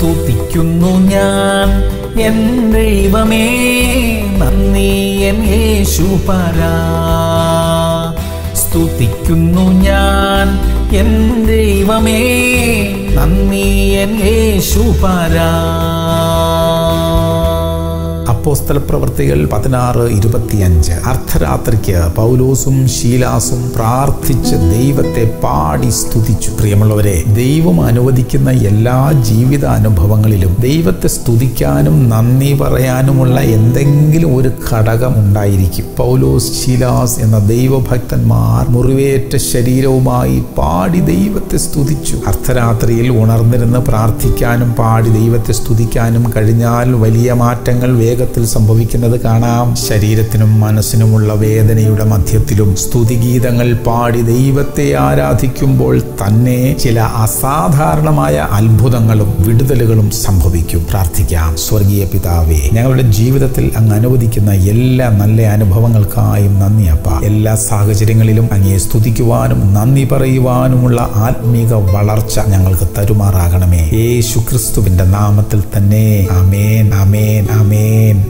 സ്തുതിക്കുന്നു ഞാൻ എൻ ദൈവമേ നന്ദി എൻ യേശുപരാ സ്തുതിക്കുന്നു ഞാൻ എൻ ദൈവമേ നന്ദി എൻ യേശുപരാ അപ്പോസ്തല പ്രവർത്തികൾ പതിനാറ് ഇരുപത്തിയഞ്ച് അർദ്ധരാത്രിക്ക് പൗലോസും ശീലാസും പ്രാർത്ഥിച്ച് ദൈവത്തെ പാടി സ്തുതിച്ചു പ്രിയമുള്ളവരെ ദൈവം അനുവദിക്കുന്ന എല്ലാ ജീവിത അനുഭവങ്ങളിലും ദൈവത്തെ സ്തുതിക്കാനും നന്ദി പറയാനുമുള്ള എന്തെങ്കിലും ഒരു ഘടകം ഉണ്ടായിരിക്കും പൗലോസ് ശീലാസ് എന്ന ദൈവഭക്തന്മാർ മുറിവേറ്റ ശരീരവുമായി പാടി ദൈവത്തെ സ്തുതിച്ചു അർദ്ധരാത്രിയിൽ ഉണർന്നിരുന്ന് പ്രാർത്ഥിക്കാനും പാടി ദൈവത്തെ സ്തുതിക്കാനും കഴിഞ്ഞാൽ വലിയ മാറ്റങ്ങൾ വേഗത്തിൽ സംഭവിക്കുന്നത് കാണാം ശരീരത്തിനും മനസ്സിനുമുള്ള വേദനയുടെ മധ്യത്തിലും സ്തുതിഗീതങ്ങൾ പാടി ദൈവത്തെ ആരാധിക്കുമ്പോൾ തന്നെ ചില അസാധാരണമായ അത്ഭുതങ്ങളും വിടുതലുകളും സംഭവിക്കും പ്രാർത്ഥിക്കാം സ്വർഗീയ പിതാവേ ഞങ്ങളുടെ ജീവിതത്തിൽ അങ്ങ് അനുവദിക്കുന്ന എല്ലാ നല്ല അനുഭവങ്ങൾക്കായും നന്ദി അപ്പ എല്ലാ സാഹചര്യങ്ങളിലും അങ്ങയെ സ്തുതിക്കുവാനും നന്ദി പറയുവാനുമുള്ള ആത്മീക വളർച്ച ഞങ്ങൾക്ക് തരുമാറാകണമേ യേശു ക്രിസ്തുവിന്റെ നാമത്തിൽ തന്നെ അമേൻ അമേൻ അമേൻ